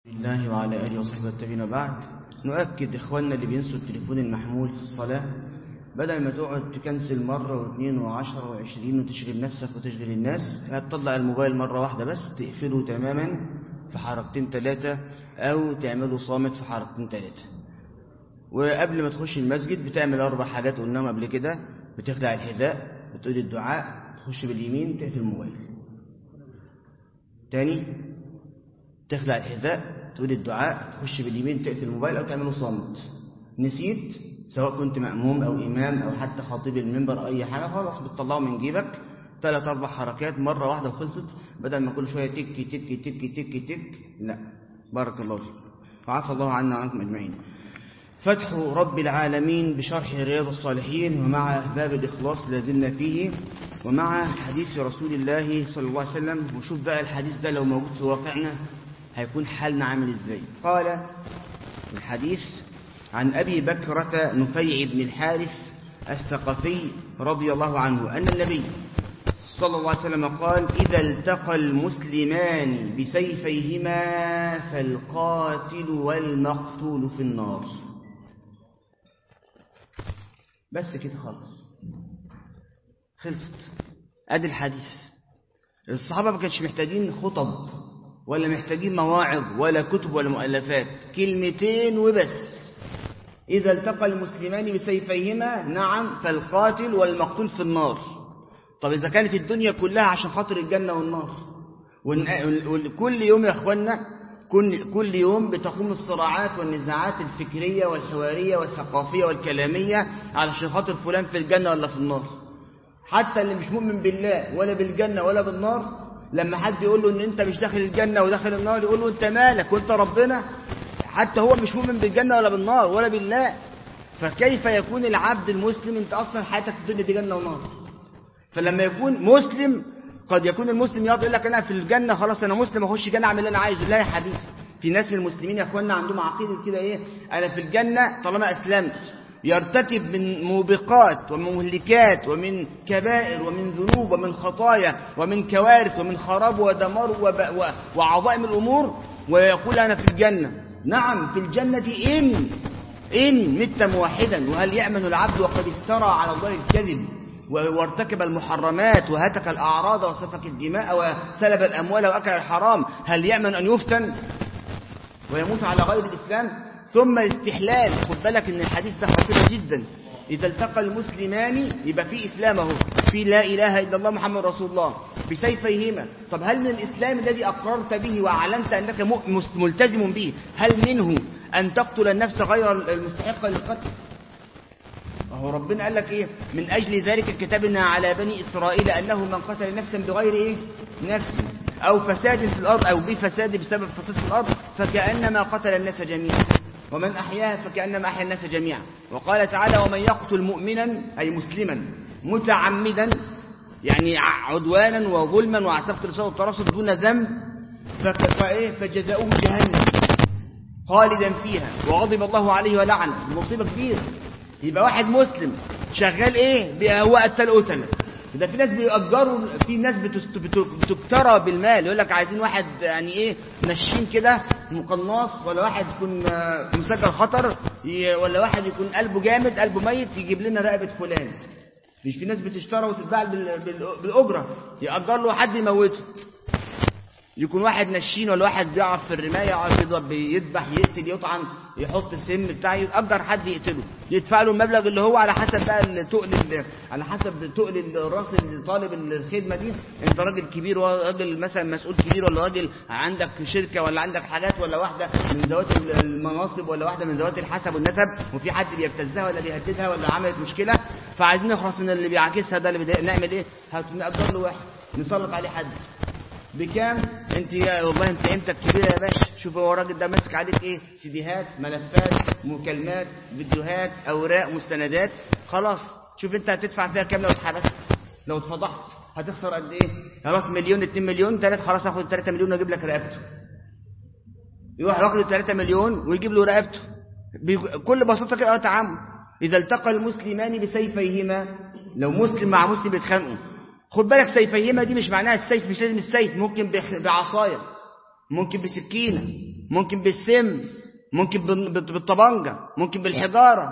الله وعلى آله وصحبه التابعين بعد نؤكد إخواننا اللي بينسوا التليفون المحمول في الصلاة بدل ما تقعد تكنسل مرة واثنين وعشرة وعشرين وتشغل نفسك وتشغل الناس هتطلع الموبايل مرة واحدة بس تقفله تماما في حركتين ثلاثة أو تعمله صامت في حركتين ثلاثة وقبل ما تخش المسجد بتعمل أربع حاجات قلناهم قبل كده بتخلع الحذاء بتقول الدعاء تخش باليمين تقفل الموبايل تاني تخلع الحذاء تقول الدعاء تخش باليمين تقفل الموبايل أو تعمله صامت نسيت سواء كنت مأموم أو إمام أو حتى خطيب المنبر أو أي حاجة خلاص بتطلعه من جيبك ثلاث أربع حركات مرة واحدة وخلصت بدل ما كل شوية تك تك تك تك تك لا بارك الله فيك وعفى الله عنا وعنكم أجمعين فتح رب العالمين بشرح رياض الصالحين ومع باب الإخلاص لازلنا فيه ومع حديث رسول الله صلى الله عليه وسلم وشوف بقى الحديث ده لو موجود في واقعنا هيكون حالنا عامل ازاي قال الحديث عن أبي بكرة نفيع بن الحارث الثقفي رضي الله عنه أن النبي صلى الله عليه وسلم قال إذا التقى المسلمان بسيفيهما فالقاتل والمقتول في النار بس كده خالص خلصت ادي الحديث الصحابة ما كانش محتاجين خطب ولا محتاجين مواعظ ولا كتب ولا مؤلفات كلمتين وبس إذا التقى المسلمان بسيفيهما نعم فالقاتل والمقتول في النار طب إذا كانت الدنيا كلها عشان خاطر الجنة والنار وكل يوم يا أخوانا كل يوم بتقوم الصراعات والنزاعات الفكرية والحوارية والثقافية والكلامية علشان خاطر فلان في الجنة ولا في النار حتى اللي مش مؤمن بالله ولا بالجنة ولا بالنار لما حد يقول له ان انت مش داخل الجنة وداخل النار يقول له انت مالك وانت ربنا حتى هو مش مؤمن بالجنة ولا بالنار ولا بالله فكيف يكون العبد المسلم انت اصلا حياتك في الدنيا دي جنة ونار فلما يكون مسلم قد يكون المسلم يقول لك انا في الجنة خلاص انا مسلم اخش الجنة اعمل اللي انا عايزه لا يا حبيبي في ناس من المسلمين يا اخوانا عندهم عقيدة كده ايه انا في الجنة طالما اسلمت يرتكب من موبقات ومهلكات ومن كبائر ومن ذنوب ومن خطايا ومن كوارث ومن خراب ودمار وعظائم الأمور ويقول أنا في الجنة نعم في الجنة إن إن مت موحدا وهل يأمن العبد وقد افترى على الله الكذب وارتكب المحرمات وهتك الأعراض وسفك الدماء وسلب الأموال وأكل الحرام هل يأمن أن يفتن ويموت على غير الإسلام ثم الاستحلال خد بالك ان الحديث ده خطير جدا إذا التقى المسلمان يبقى في إسلام اهو في لا إله إلا الله محمد رسول الله بسيفيهما طب هل من الإسلام الذي أقررت به وأعلنت أنك ملتزم به هل منه أن تقتل النفس غير المستحقة للقتل وهو ربنا قال لك إيه من أجل ذلك كتبنا على بني إسرائيل أنه من قتل نفسا بغير إيه نفس أو فساد في الأرض أو بفساد بسبب فساد في الأرض فكأنما قتل الناس جميعا ومن أحياها فكأنما أحيا الناس جميعا وقال تعالى ومن يقتل مؤمنا أي مسلما متعمدا يعني عدوانا وظلما وعسفة الرسول والترصد دون ذنب فجزاؤه جهنم خالدا فيها وغضب الله عليه ولعنه مصيبة كبيرة يبقى واحد مسلم شغال ايه بأهواء التلقتلة ده في ناس بيأجروا في ناس بتكترى بالمال يقول لك عايزين واحد يعني ايه نشين كده مقناص ولا واحد يكون مسجل خطر ولا واحد يكون قلبه جامد قلبه ميت يجيب لنا رقبة فلان مش في ناس بتشترى وتتباع بالأجرة يأجر له حد يموته يكون واحد نشين ولا واحد بيقف في الرماية يقعد بيذبح يقتل يطعن يحط السم بتاعه يأجر حد يقتله يدفع له المبلغ اللي هو على حسب بقى تقل على حسب تقل الراس اللي طالب الخدمه دي انت راجل كبير راجل مثلا مسؤول كبير ولا راجل عندك شركه ولا عندك حاجات ولا واحده من ذوات المناصب ولا واحده من ذوات الحسب والنسب وفي حد بيبتزها ولا بيهددها ولا عملت مشكله فعايزين نخلص من اللي بيعاكسها ده اللي نعمل ايه؟ نأجر له واحد نسلط عليه حد بكام انت يا والله انت قيمتك كبيره يا باشا شوف هو الراجل ده ماسك عليك ايه سيديهات ملفات مكالمات فيديوهات اوراق مستندات خلاص شوف انت هتدفع فيها كام لو اتحبست لو اتفضحت هتخسر قد ايه خلاص مليون 2 مليون ثلاث خلاص هاخد 3 مليون واجيب لك رقبته يروح ياخد 3 مليون ويجيب له رقبته بكل بساطه كده تعامل اذا التقى المسلمان بسيفيهما لو مسلم مع مسلم بيتخانقوا خد بالك سيفيهما دي مش معناها السيف مش لازم السيف ممكن بعصاية ممكن بسكينة ممكن بالسم ممكن بالطبنجة ممكن بالحجارة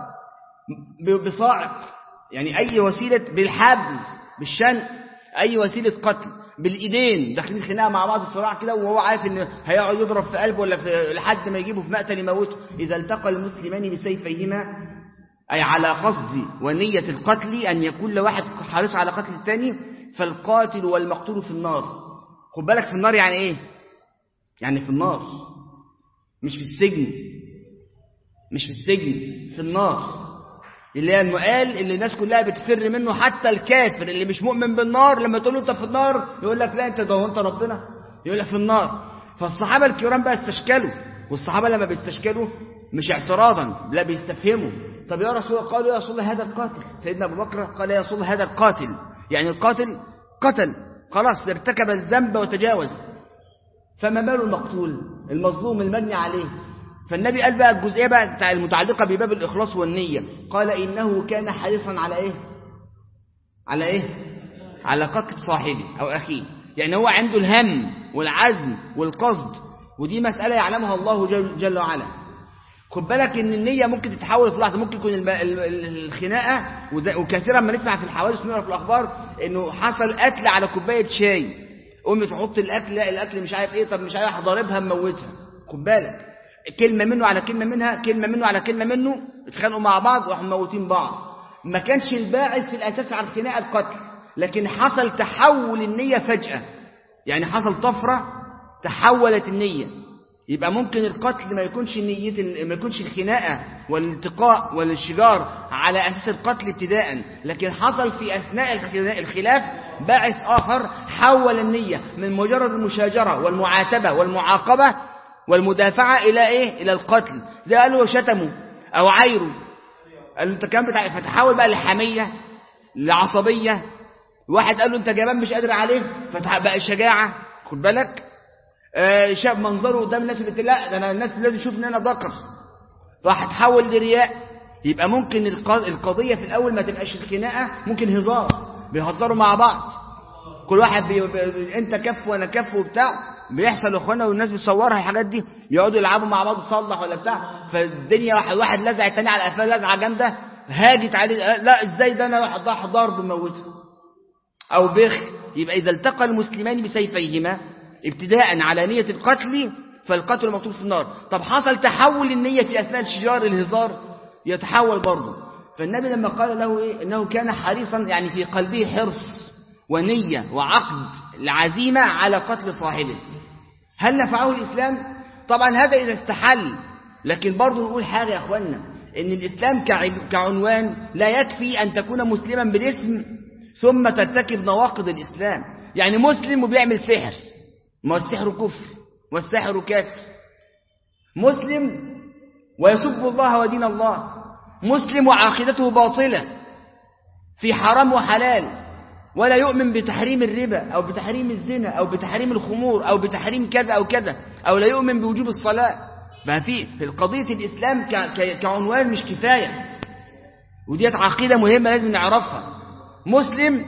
بصاعق يعني أي وسيلة بالحبل بالشنق أي وسيلة قتل بالإيدين داخلين خناقة مع بعض الصراع كده وهو عارف إن هيقعد يضرب في قلبه ولا في لحد ما يجيبه في مقتل يموته إذا التقى المسلمان بسيفيهما أي على قصد ونية القتل أن يكون لواحد حريص على قتل الثاني فالقاتل والمقتول في النار خد بالك في النار يعني إيه يعني في النار مش في السجن مش في السجن في النار اللي هي المقال اللي الناس كلها بتفر منه حتى الكافر اللي مش مؤمن بالنار لما تقول له انت في النار يقول لك لا انت ده انت ربنا يقول لك في النار فالصحابه الكرام بقى استشكلوا والصحابه لما بيستشكلوا مش اعتراضا لا بيستفهموا طب يا رسول الله قالوا يا رسول الله هذا القاتل سيدنا ابو بكر قال يا رسول الله هذا القاتل يعني القاتل قتل خلاص ارتكب الذنب وتجاوز فما بال المقتول المظلوم المجني عليه فالنبي قال بقى الجزئيه بقى بتاع المتعلقه بباب الاخلاص والنيه قال انه كان حريصا على ايه على ايه على قتل صاحبه او اخيه يعني هو عنده الهم والعزم والقصد ودي مساله يعلمها الله جل, جل وعلا خد بالك ان النيه ممكن تتحول في لحظه ممكن يكون الخناقه وكثيرا ما نسمع في الحوادث ونقرا في الاخبار انه حصل قتل على كوبايه شاي امي تحط الاكل لا الاكل مش عارف ايه طب مش عارف ضاربها مموتها خد بالك كلمة منه على كلمة منها كلمة منه على كلمة منه اتخانقوا مع بعض وراحوا موتين بعض ما كانش الباعث في الأساس على الخناقة القتل لكن حصل تحول النية فجأة يعني حصل طفرة تحولت النية يبقى ممكن القتل ما يكونش نية ما يكونش الخناقة والالتقاء والشجار على أساس القتل ابتداء لكن حصل في أثناء الخلاف باعث آخر حول النية من مجرد المشاجرة والمعاتبة والمعاقبة والمدافعة إلى إيه؟ إلى القتل زي قالوا شتموا أو عايروا قال له أنت كمان بتاع فتحول بقى لحمية لعصبية واحد قال له أنت جبان مش قادر عليه فبقى شجاعة خد بالك آه شاف منظره قدام الناس بتقول لا ده أنا الناس لازم تشوف إن أنا ذكر فهتحول لرياء يبقى ممكن القضية في الأول ما تبقاش الخناقة ممكن هزار بيهزروا مع بعض كل واحد بي... بي... انت كف وانا كف وبتاع بيحصل اخوانا والناس بتصورها الحاجات دي يقعدوا يلعبوا مع بعض تصلح ولا بتاع فالدنيا واحد واحد لزع التاني على قفاه لزعه جامده هاجت عليه لا ازاي ده انا واحد ضاع ضرب موته او بخ يبقى اذا التقى المسلمان بسيفيهما ابتداء على نيه القتل فالقتل مكتوب في النار طب حصل تحول النيه في اثناء شجار الهزار يتحول برضه فالنبي لما قال له ايه انه كان حريصا يعني في قلبه حرص ونية وعقد العزيمة على قتل صاحبه هل نفعه الإسلام؟ طبعا هذا إذا استحل لكن برضه نقول حاجة يا أخوانا إن الإسلام كعنوان لا يكفي أن تكون مسلما بالاسم ثم ترتكب نواقض الإسلام يعني مسلم وبيعمل سحر ما السحر كفر والسحر كافر مسلم ويسب الله ودين الله مسلم وعقيدته باطلة في حرام وحلال ولا يؤمن بتحريم الربا أو بتحريم الزنا أو بتحريم الخمور أو بتحريم كذا أو كذا أو لا يؤمن بوجوب الصلاة ما في في قضية الإسلام كعنوان مش كفاية وديت عقيدة مهمة لازم نعرفها مسلم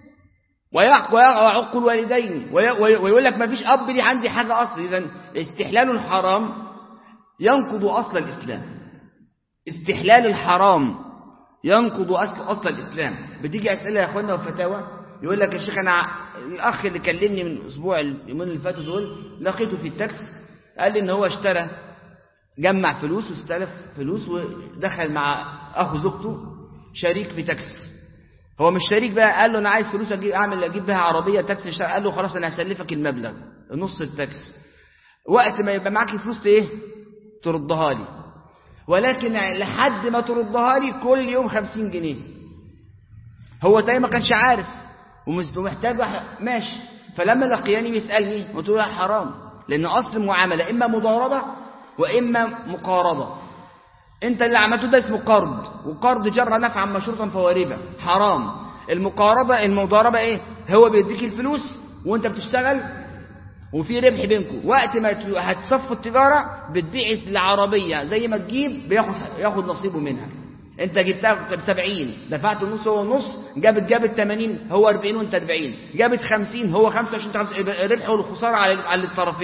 ويعق الوالدين ويقول لك ما فيش أب لي عندي حاجة أصل إذا استحلال الحرام ينقض أصل الإسلام استحلال الحرام ينقض أصل, أصل الإسلام بتيجي أسئلة يا أخوانا وفتاوى يقول لك يا شيخ أنا الأخ اللي كلمني من أسبوع اليومين اللي فاتوا دول لقيته في التاكس قال لي إن هو اشترى جمع فلوس واستلف فلوس ودخل مع أخو زوجته شريك في تاكس هو مش شريك بقى قال له أنا عايز فلوس أجيب أعمل أجيب بها عربية تاكسي قال له خلاص أنا هسلفك المبلغ نص التاكس وقت ما يبقى معاك فلوس إيه تردها لي ولكن لحد ما تردها لي كل يوم خمسين جنيه هو تاني ما كانش عارف ومحتاج ماشي فلما لقياني بيسألني قلت له حرام لأن أصل المعاملة إما مضاربة وإما مقارضة أنت اللي عملته ده اسمه قرض وقرض جر نفعا مشروطا فهو ربا حرام المقاربة المضاربة إيه هو بيديك الفلوس وأنت بتشتغل وفي ربح بينكم وقت ما هتصفوا التجارة بتبيع العربية زي ما تجيب بياخد ياخد نصيبه منها انت جبتها ب 70 دفعت النص هو نص جابت جابت 80 هو 40 وانت 40 جابت 50 هو 25 الربح والخسارة على على الطرفين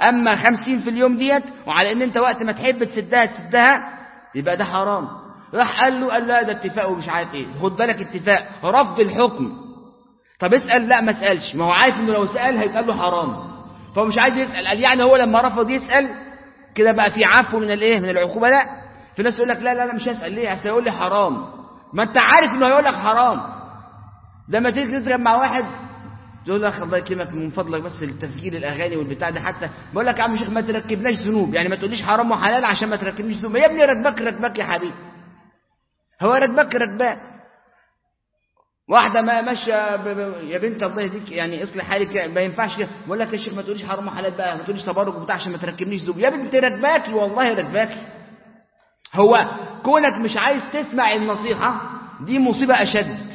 اما خمسين في اليوم ديت وعلى ان انت وقت ما تحب تسدها تسدها يبقى ده حرام راح قال له قال لا ده اتفاق ومش عارف ايه خد بالك اتفاق رفض الحكم طب اسال لا ما اسالش ما هو عارف انه لو سال هيتقال له حرام فهو مش عايز يسال قال يعني هو لما رفض يسال كده بقى في عفو من الايه من العقوبه لا في ناس يقول لك لا لا لا مش هسال ليه اصل هيقول لي حرام ما انت عارف انه هيقول لك حرام زي ما تيجي تضرب مع واحد تقول لك الله يكرمك من فضلك بس التسجيل الاغاني والبتاع ده حتى بقول لك يا عم شيخ ما تركبناش ذنوب يعني ما تقوليش حرام وحلال عشان ما تركبنيش ذنوب يا ابني ركبك ركبك يا حبيبي هو ركبك ركبك واحده ما ماشيه ب... ب... يا بنت الله يهديك يعني اصلح حالك ما ينفعش كده بقول لك يا شيخ ما تقوليش حرام وحلال بقى ما تقوليش تبرج وبتاع عشان ما تركبنيش ذنوب يا بنت ركباكي والله ركباكي هو كونك مش عايز تسمع النصيحه دي مصيبه اشد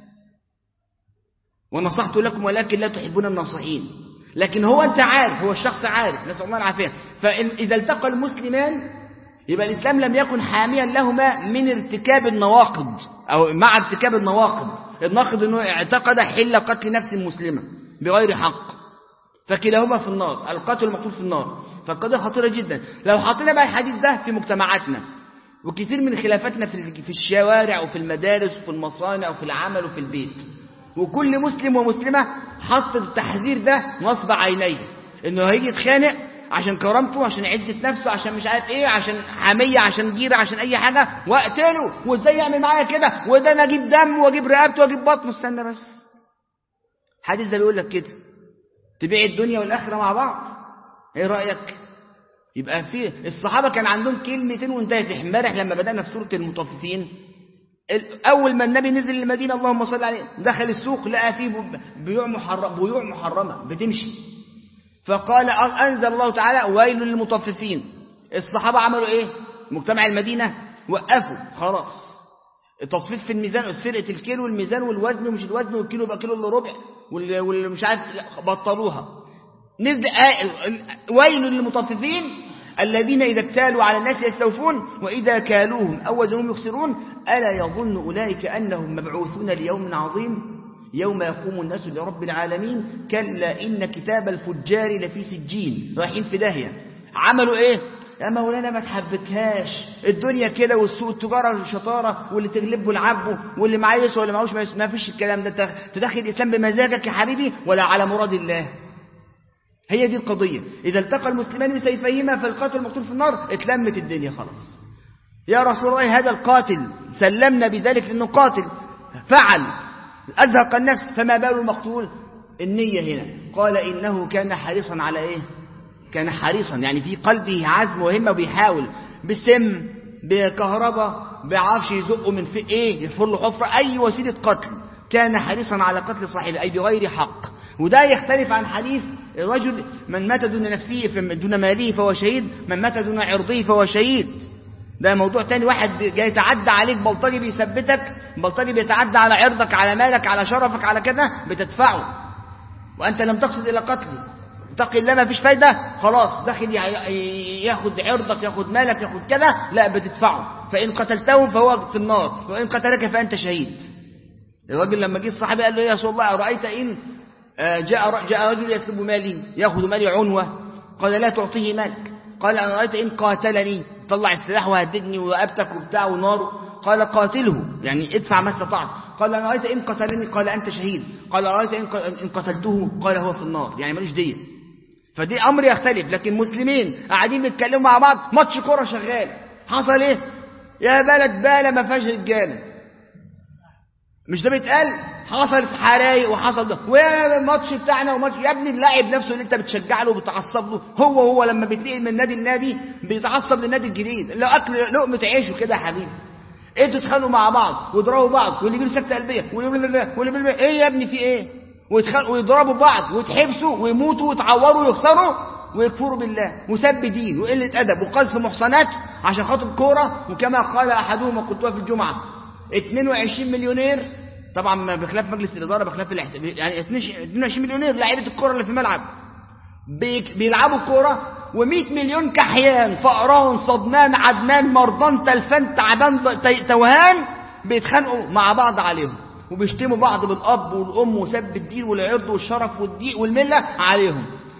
ونصحت لكم ولكن لا تحبون الناصحين لكن هو انت عارف هو الشخص عارف نسأل الله العافية فإذا التقى المسلمان يبقى الإسلام لم يكن حاميا لهما من ارتكاب النواقض أو مع ارتكاب النواقض الناقض أنه اعتقد حل قتل نفس مسلمة بغير حق فكلاهما في النار القاتل المقتول في النار فالقضية خطيرة جدا لو حطينا بقى الحديث ده في مجتمعاتنا وكثير من خلافاتنا في الشوارع وفي المدارس وفي المصانع وفي العمل وفي البيت وكل مسلم ومسلمة حط التحذير ده نصب عينيه انه هيجي يتخانق عشان كرامته عشان عزة نفسه عشان مش عارف ايه عشان حمية عشان جيرة عشان اي حاجة واقتله وازاي يعمل معايا كده وده انا اجيب دم واجيب رقبته واجيب بطنه استنى بس حديث ده بيقول لك كده تبيع الدنيا والاخرة مع بعض ايه رأيك يبقى في الصحابة كان عندهم كلمتين وانتهت امبارح لما بدأنا في سورة المطففين أول ما النبي نزل المدينة اللهم صل عليه دخل السوق لقى فيه بيوع محرم بيوع محرمة بتمشي فقال أنزل الله تعالى ويل للمطففين الصحابة عملوا إيه مجتمع المدينة وقفوا خلاص التطفيف في الميزان سرقة الكيلو والميزان والوزن ومش الوزن والكيلو يبقى كيلو الا ربع واللي مش عارف بطلوها نزل آه ويل للمطففين الذين إذا اكتالوا على الناس يستوفون وإذا كالوهم أو وزنهم يخسرون ألا يظن أولئك أنهم مبعوثون ليوم عظيم يوم يقوم الناس لرب العالمين كلا إن كتاب الفجار لفي سجين رايحين في داهية عملوا إيه يا مولانا ما تحبكهاش الدنيا كده والسوق التجارة والشطارة واللي تغلبه العبه واللي معاه يسوى واللي معهوش ما فيش الكلام ده تدخل الإسلام بمزاجك يا حبيبي ولا على مراد الله هي دي القضية إذا التقى المسلمان بسيفيهما فالقاتل المقتول في النار اتلمت الدنيا خلاص يا رسول الله هذا القاتل سلمنا بذلك لأنه قاتل فعل أزهق النفس فما بال المقتول النية هنا قال إنه كان حريصا على إيه كان حريصا يعني في قلبه عزم وهمة وبيحاول بسم بكهرباء بعرفش يزقه من في إيه يحفر له حفرة أي وسيلة قتل كان حريصا على قتل صاحبه أي بغير حق وده يختلف عن حديث الرجل من مات دون نفسه دون ماله فهو شهيد من مات دون عرضه فهو شهيد ده موضوع تاني واحد جاي يتعدى عليك بلطجي بيثبتك بلطجي بيتعدى على عرضك على مالك على شرفك على كده بتدفعه وأنت لم تقصد إلى قتله اتقي الله ما فيش فايدة خلاص داخل ياخد عرضك ياخد مالك ياخد كده لا بتدفعه فإن قتلته فهو في النار وإن قتلك فأنت شهيد الراجل لما جه الصحابي قال له يا رسول الله أرأيت إن جاء جاء رجل يسلب مالي ياخذ مالي عنوة قال لا تعطيه مالك قال أنا رأيت إن قاتلني طلع السلاح وهددني وأبتك وبتاع ونار قال قاتله يعني ادفع ما استطعت قال أنا رأيت إن قتلني قال أنت شهيد قال رأيت إن قتلته قال هو في النار يعني ملوش دية فدي أمر يختلف لكن مسلمين قاعدين بيتكلموا مع بعض ماتش كورة شغال حصل إيه يا بلد بالة ما فيهاش رجاله مش ده بيتقال حصلت حرايق وحصل ده والماتش بتاعنا وماتش يا ابني اللاعب نفسه اللي انت بتشجع له وبتعصب له هو هو لما بيتنقل من نادي لنادي بيتعصب للنادي الجديد لو اكل لقمه عيشه كده يا حبيبي انتوا تتخانقوا مع بعض ويضربوا بعض واللي يجيله سكته قلبيه واللي واللي ايه يا ابني في ايه ويتخانقوا ويضربوا بعض ويتحبسوا ويموتوا ويتعوروا ويخسروا ويكفروا بالله وسب دين وقله ادب وقذف محصنات عشان خاطر كوره وكما قال احدهم وقلتها في الجمعه 22 مليونير طبعا بخلاف مجلس الاداره بخلاف الاحت... يعني 22 مليونير لاعيبه الكره اللي في الملعب بي... بيلعبوا الكوره و100 مليون كحيان فقران صدمان عدمان مرضان تلفان تعبان توهان بيتخانقوا مع بعض عليهم وبيشتموا بعض بالاب والام وسب الدين والعرض والشرف والدين والمله عليهم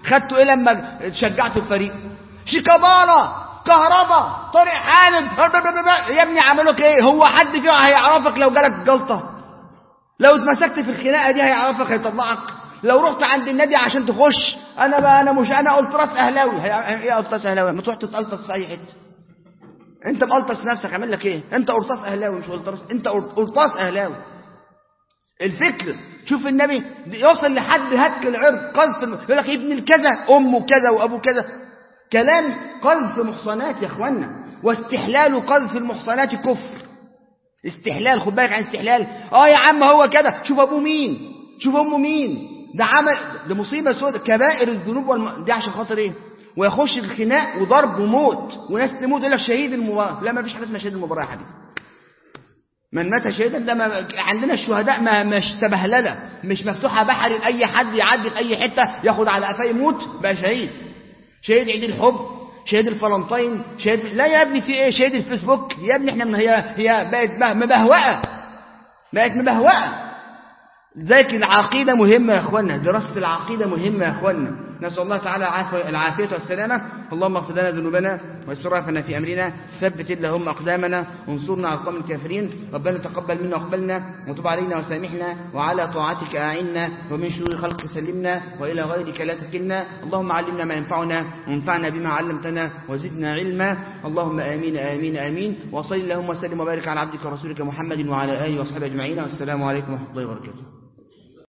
خدتوا ايه لما شجعتوا الفريق شيكابالا كهربا طارق حامد يا ابني عملوك ايه هو حد فيهم هيعرفك لو جالك جلطه لو اتمسكت في الخناقه دي هيعرفك هيطلعك لو رحت عند النادي عشان تخش انا بقى انا مش انا قلت راس اهلاوي هي- ايه قلت راس اهلاوي ما تروح تتقلطس في اي حته انت مقلطس نفسك عامل لك ايه انت قرطاس اهلاوي مش قرطاس انت قر- قرطاس اهلاوي الفكر شوف النبي يوصل لحد هتك العرض قذف الم- يقول لك ابن الكذا امه كذا وابوه كذا كلام قذف محصنات يا اخوانا واستحلال قذف المحصنات كفر استحلال خد بالك عن استحلال اه يا عم هو كده شوف ابوه مين شوف امه مين ده عمل ده مصيبه سوداء كبائر الذنوب والم... دي عشان خاطر ايه ويخش الخناق وضرب وموت وناس تموت يقول لك شهيد المباراه لا ما فيش حاجه اسمها شهيد المباراه يا حبيبي من مات شهيدا ده ما عندنا الشهداء ما مش تبهلله مش مفتوحه بحر لاي حد يعدي في اي حته ياخد على قفاه يموت بقى شهيد شهيد عيد الحب شهيد الفلنطين شهيد لا يا ابني في ايه شهيد الفيسبوك يا ابني احنا من هي هي بقت مه- مبهوأه بقت مبهوأه ذلك العقيدة مهمة يا أخوانا دراسة العقيدة مهمة يا أخوانا نسأل الله تعالى العافية- العافية والسلامة اللهم اغفر لنا ذنوبنا وإسرافنا في أمرنا ثبت اللهم أقدامنا وانصرنا على القوم الكافرين ربنا تقبل منا واقبلنا وتب علينا وسامحنا وعلى طاعتك أعنا ومن شرور خلقك سلمنا وإلى غيرك لا تكلنا اللهم علمنا ما ينفعنا وانفعنا بما علمتنا وزدنا علما اللهم آمين آمين آمين وصل اللهم وسلم وبارك على عبدك ورسولك محمد وعلى آله وصحبه أجمعين والسلام عليكم ورحمة الله وبركاته